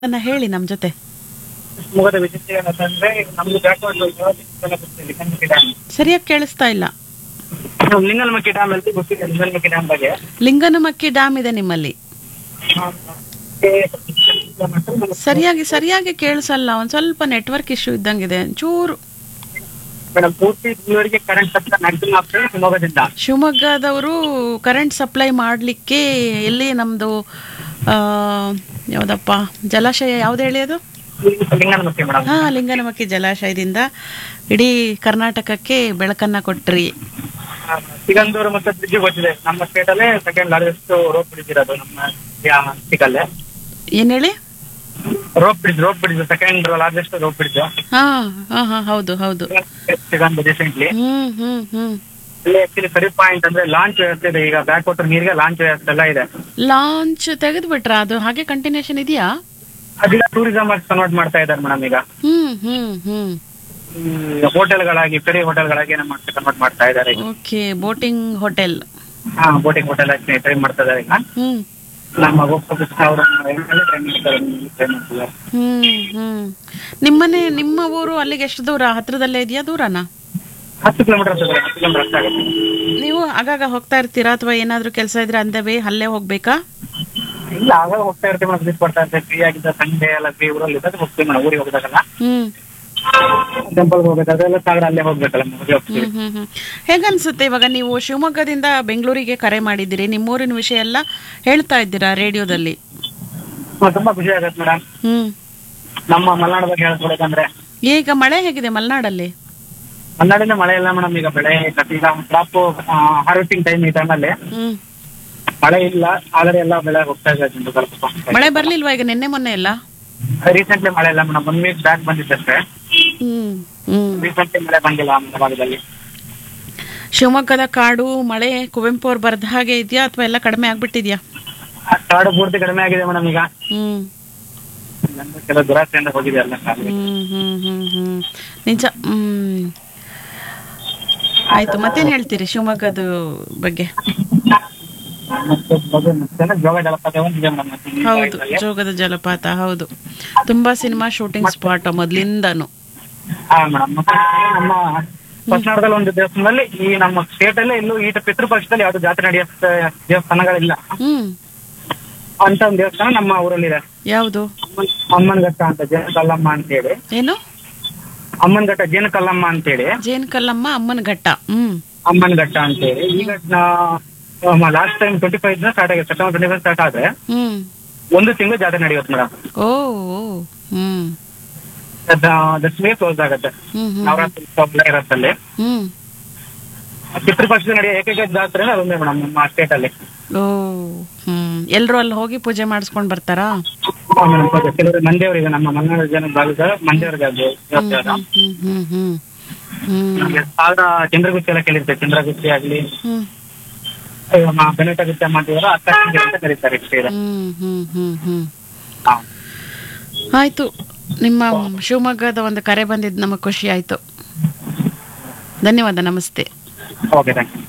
ಅದನ್ನ ಹೇಳಿ ನಮ್ ಜೊತೆ ಶಿವಮೊಗ್ಗದ ವಿಶೇಷ ಏನಂತಂದ್ರೆ ನಮ್ದು ಬ್ಯಾಕ್ವರ್ಡ್ ಲಿಂಗನಮಕ್ಕಿ ಡ್ಯಾಮ್ ಸರಿಯಾಗಿ ಕೇಳಿಸ್ತಾ ಇಲ್ಲ ನಾವು ಲಿಂಗನಮಕ್ಕಿ ಡ್ಯಾಮ್ ಅಂತ ಗೊತ್ತಿದೆ ಲಿಂಗನಮಕ್ಕಿ ಡ್ಯಾಮ್ ಬಗ್ಗೆ ಲಿಂಗನಮಕ್ಕಿ ಡ್ಯಾಮ್ ಇದೆ ನಿಮ್ಮಲ್ಲಿ ಸರಿಯಾಗಿ ಸರಿಯಾಗಿ ಕೇಳಿಸಲ್ಲ ಒಂದ್ ಸ್ವಲ್ಪ ನೆಟ್ವರ್ಕ್ ಇಶ್ಯೂ ಇದ್ದಂಗಿದೆ ಚೂರು ಮೇಡಮ್ ಪೂರ್ತಿ ಬೆಂಗಳೂರಿಗೆ ಕರೆಂಟ್ ಸಪ್ಲೈ ಮ್ಯಾಕ್ಸಿಮಮ್ ಆಗ್ತದೆ ಶಿವಮೊಗ್ಗದಿಂದ ಶಿವಮೊಗ್ಗದವರು ಕರೆಂಟ್ ಸಪ್ಲೈ ಮಾಡಲಿಕ್ಕೆ ಎಲ್ಲಿ ನಮ್ದು ಆ, ಯಾವ್ದಪ್ಪ ಜಲಾಶಯ ಯಾವ್ದು ಹೇಳಿ ಅದು ಲಿಂಗನಮಕ್ಕಿ ಮೇಡಮ್ ಹಾ ಲಿಂಗನಮಕ್ಕಿ ಜಲಾಶಯದಿಂದ ಇಡೀ ಕರ್ನಾಟಕಕ್ಕೆ ಬೆಳಕನ್ನ ಕೊಟ್ರಿ ಸಿಗಂದೂರು ಮತ್ತೆ ಬ್ರಿಡ್ಜ್ ಗೊತ್ತಿದೆ ನಮ್ಮ ಸ್ಟೇಟ್ ಅಲ್ಲೇ ಸೆಕೆಂಡ್ ಲಾರ್ಜೆಸ್ಟ್ ರೋಪ್ ಬ್ರಿಡ್ಜ್ ಇರೋದು ನಮ್ಮ ಸಿಗಲ್ಲೇ ಏನ್ ಹೇಳಿ rope bridge rope bridge second largest rope bridge ಹಾ ಹಾ ಹಾ ಹೌದು ಹೌದು ಸಿಗಂದು ರೀಸೆಂಟ್ಲಿ ಹ್ಮ್ ಹ್ಮ್ ಹ್ಮ್ ಇಲ್ಲಿ ಆಕ್ಚುಲಿ ಸರಿ ಪಾಯಿಂಟ್ ಅಂದ್ರೆ ಲಾಂಚ್ ವ್ಯವಸ್ಥೆ ಇದೆ ಈಗ ಬ್ಯಾಕ್ ವಾಟರ್ ನೀರಿಗೆ ಲಾಂಚ್ ವ್ಯವಸ್ಥೆ ಎಲ್ಲ ಇದೆ ಲಾಂಚ್ ತೆಗೆದು ಬಿಟ್ರ ಅದು ಹಾಗೆ ಕಂಟಿನ್ಯೂಷನ್ ಇದೆಯಾ ಅದನ್ನ ಟೂರಿಸಂ ಆಗಿ ಕನ್ವರ್ಟ್ ಮಾಡ್ತಾ ಇದ್ದಾರೆ ಮೇಡಮ್ ಈಗ ಹ್ಮ್ ಹ್ಮ್ ಹ್ಮ್ ಹೋಟೆಲ್ಗಳಾಗಿ ಫೆರಿ ಹೋಟೆಲ್ಗಳಾಗಿ ಏನೋ ಮಾಡ್ತಾ ಕನ್ವರ್ಟ್ ಮಾಡ್ತಾ ಇದ್ದಾರೆ ಓಕೆ ಬೋಟಿಂಗ್ ಹೋಟೆಲ್ ಹಾ ಬೋಟಿಂಗ್ ಹೋಟೆಲ್ ಆಗಿ ಟ್ರೈ ಮಾಡ್ತಾ ಇದ್ದಾರೆ ಈಗ ಹ್ಮ್ ನಮ್ಮ ಗೋಪಾಲ ಕೃಷ್ಣ ಅವರು ಟ್ರೈ ಮಾಡ್ತಿದ್ದಾರೆ ಹ್ಮ್ ಹ್ಮ್ ನಿಮ್ಮನೆ ನಿಮ್ಮ ಊರು ಅಲ್ಲಿಗೆ ಎಷ್ಟು ದೂರ ಹತ್ರದಲ್ಲೇ ಇದೆಯಾ ದೂರನಾ ಹತ್ತು ಕಿಲೋಮೀಟರ್ ಹತ್ತು ಕಿಲೋಮೀಟರ್ ಅಷ್ಟೇ ಆಗುತ್ತೆ ನೀವು ಆಗಾಗ ಹೋಗ್ತಾ ಇರ್ತೀರಾ ಅಥವಾ ಏನಾದ್ರೂ ಕೆಲಸ ಇದ್ರೆ ಅಂದವೇ ಅಲ್ಲೇ ಹೋಗ್ಬೇಕಾ ಇಲ್ಲ ಆಗ ಹೋಗ್ತಾ ಇರ್ತೀವಿ ಮೇಡಮ್ ವಿಸಿಟ್ ಕೊಡ್ತಾ ಇರ್ತೀವಿ ಫ್ರೀ ಆಗಿದ್ದ ಸಂಡೇ ಎಲ್ಲ ಫ್ರೀ ಊರಲ್ಲಿ ಇದ್ದಾಗ ಹೋಗ್ತೀವಿ ಮೇಡಮ್ ಊರಿಗೆ ಹೋಗಿದಾಗಲ್ಲ ಹ್ಮ್ ಟೆಂಪಲ್ ಹೋಗ್ಬೇಕಾದ್ರೆ ಎಲ್ಲ ಸಾಗರ ಅಲ್ಲೇ ಹೋಗ್ಬೇಕಲ್ಲ ಊರಿಗೆ ಹೋಗ್ತೀವಿ ಹ್ಮ್ ಹ್ಮ್ ಹ್ಮ್ ಹೇಗನ್ಸುತ್ತೆ ಇವಾಗ ನೀವು ಶಿವಮೊಗ್ಗದಿಂದ ಬೆಂಗಳೂರಿಗೆ ಕರೆ ಮಾಡಿದ್ದೀರಿ ನಿಮ್ಮೂರಿನ ವಿಷಯ ಎಲ್ಲ ಹೇಳ್ತಾ ಇದ್ದೀರಾ ರೇಡಿಯೋದಲ್ಲಿ ಹಾ, ತುಂಬಾ ಖುಷಿ ಆಗತ್ತೆ ಮೇಡಮ್ ಹ್ಮ್ ನಮ್ಮ ಮಲೆನಾಡು ಬಗ್ಗೆ ಹೇಳ್ಕೊಬೇಕಂದ್ರೆ ಈಗ ಮಳೆ ಹೇಗಿದೆ ಮಲೆನಾಡಲ್ಲಿ ಮಲೆನಾಡಿನ ಮಳೆ ಇಲ್ಲ ಮೇಡಮ್ ಈಗ ಬೆಳೆ ಕಟ್ಟಿ ಈಗ ಕ್ರಾಪ್ ಹಾರ್ವೆಸ್ಟಿಂಗ್ ಟೈಮ್ ಈ ಟೈಮಲ್ಲಿ ಹ್ಮ್ ಮಳೆ ಇಲ್ಲ ಆದರೆ ಎಲ್ಲ ಬೆಳೆ ಹೋಗ್ತಾ ಇದೆ ಜನರು ಸ್ವಲ್ಪ ಮಳೆ ಬರ್ಲಿಲ್ವಾ ಈಗ ನಿನ್ನೆ ಮೊನ್ನೆ ಎಲ್ಲ ರೀಸೆಂಟ್ಲಿ ಮಳೆ ಇಲ್ಲ ಮೇಡಮ್ ಒನ್ ವೀಕ್ ಬ್ಯಾಕ್ ಬಂದಿದ್ದಷ್ಟೇ ಹ್ಮ್ ಹ್ಮ್ ರೀಸೆಂಟ್ಲಿ ಮಳೆ ಬಂದಿಲ್ಲ ನಮ್ಮ ಭಾಗದಲ್ಲಿ ಶಿವಮೊಗ್ಗದ ಕಾಡು ಮಳೆ ಕುವೆಂಪು ಅವ್ರು ಬರ್ದ ಹಾಗೆ ಇದೆಯಾ ಅಥವಾ ಎಲ್ಲ ಕಡಿಮೆ ಆಗ್ಬಿಟ್ಟಿದ್ಯಾ ಆ ಕಾಡು ಪೂರ್ತಿ ಕಡಿಮೆ ಆಗಿದೆ ಮೇಡಮ್ ಈಗ ಹ್ಮ್ ಇಲ್ಲಾಂದ್ರೆ ಕೆಲವು ದುರಾಸೆಯಿಂದ ಹೋಗಿದೆ ಎಲ್ಲ ಕಾಡು. ಹ್ಮ್ ಹ್ಮ್ ಹ್ಮ್ ಹ್ಮ್ ನಿಜ ಹ್ಮ್ ಆಯ್ತು ಮತ್ತೇನ್ ಹೇಳ್ತೀರಿ ಶಿವಮೊಗ್ಗದ ಬಗ್ಗೆ ಮತ್ತೆ ಅದು ಮತ್ತೆ ಜೋಗ ಜಲಪಾತ ಒಂದಿದೆ ಮೇಡಮ್ ಹೌದು ಜೋಗದ ಜಲಪಾತ ಹೌದು ತುಂಬಾ ಸಿನಿಮಾ ಶೂಟಿಂಗ್ ಸ್ಪಾಟ್ ಮೊದ್ಲಿಂದಾನು ಹಾ ಮೇಡಮ್ ಮತ್ತೆ ನಮ್ಮ ಹೊಸನಾಡದಲ್ಲಿ ಒಂದು ದೇವಸ್ಥಾನದಲ್ಲಿ ಈ ನಮ್ಮ ಸ್ಟೇಟ್ ಅಲ್ಲೇ ಇಲ್ಲೂ ಈ ಪಿತೃಪಕ್ಷದಲ್ಲಿ ಯಾವ್ದು ಜಾತ್ರೆ ನಡೆಯೋ ದೇವಸ್ಥಾನಗಳಿಲ್ಲ ಹ್ಮ್ ಅಂತ ಒಂದು ದೇವಸ್ಥಾನ ನಮ್ಮ ಊರಲ್ಲಿದೆ ಯಾವುದು ಅಮ್ಮನ್- ಅಮ್ಮನಘಟ್ಟ ಅಂತ ಜೇನು ಕಲ್ಲಮ್ಮ ಅಂತೇಳಿ ಏನು ಅಮ್ಮನಘಟ್ಟ ಜೇನು ಕಲ್ಲಮ್ಮ ಅಂತೇಳಿ ಜೇನ್ ಕಲ್ಲಮ್ಮ ಅಮ್ಮನ ಘಟ್ಟ ಹ್ಮ್ ಅಮ್ಮನಘಟ್ಟ ಅಂತೇಳಿ ಈಗ last time twenty five start ಆಗಿದೆ ಸೆಪ್ಟೆಂಬರ್ ಟ್ವೆಂಟಿ ಫೈವ್ ಸ್ಟಾರ್ಟ್ ಆದ್ರೆ ಹ್ಮ್ ಒಂದು ತಿಂಗಳು ಜಾತ್ರೆ ನಡೆಯುತ್ತೆ ಮೇಡಮ್ ಓ ಓ. ಹ್ಮ್ ದಶಮಿ ಕ್ಲೋಸ್ ಆಗುತ್ತೆ ಹ್ಮ್ ಹ್ಮ್ ನವರಾತ್ರಿ ಉತ್ಸವ ಇರತ್ತಲ್ಲಿ ಹ್ಮ್ ಪಿತೃಪಕ್ಷದ ನಡೆಯೋ ಏಕೈಕ ಜಾತ್ರೆ ಅದೊಂದೇ ಮೇಡಮ್ ನಮ್ಮ ಸ್ಟೇಟ್ ಅಲ್ಲಿ ಓ ಹ್ಮ್ ಎಲ್ರು ಅಲ್ಲಿ ಹೋಗಿ ಪೂಜೆ ಮಾಡಿಸ್ಕೊಂಡ್ ಬರ್ತಾರಾ ಹಾ, madam, ಹೌದು. ಕೆಲವರು ಮಂದಿಯವರಿಗೆ ನಮ್ಮ ಮಲೆನಾಡು ಜನ ಭಾಗದ ಮಂದಿಯವರಿಗೆ ಅದು ದೇವಸ್ಥಾನ. ಹ್ಮ್ ಹ್ಮ್ ಹ್ಮ್ ಹ್ಮ್ ನಮ್ಗೆ ಸಾವಿರ ಚಂದ್ರಗುತ್ತಿ ಎಲ್ಲ ಕೇಳಿರ್ತೇವೆ ಚಂದ್ರಗುತ್ತಿ ಆಗ್ಲಿ ಹ್ಮ್ ಬೆನಟ ಗುತ್ತಿ ಮಾಡ್ತಿದಾರ ಅಕ್ಕ ಅಂತ ಕರೀತಾರೆ ಇಷ್ಟೇ ಇದೆ. ಹ್ಮ್ ಹ್ಮ್ ಹ್ಮ್ ಹ್ಮ್ ಹಾ. ಆಯ್ತು ನಿಮ್ಮ ಶಿವಮೊಗ್ಗದ ಒಂದು ಕರೆ ಬಂದಿದ್ದು ನಮಗೆ ಖುಷಿ ಆಯ್ತು ಧನ್ಯವಾದ ನಮಸ್ತೆ ಓಕೆ ಥ್ಯಾಂಕ್ ಯು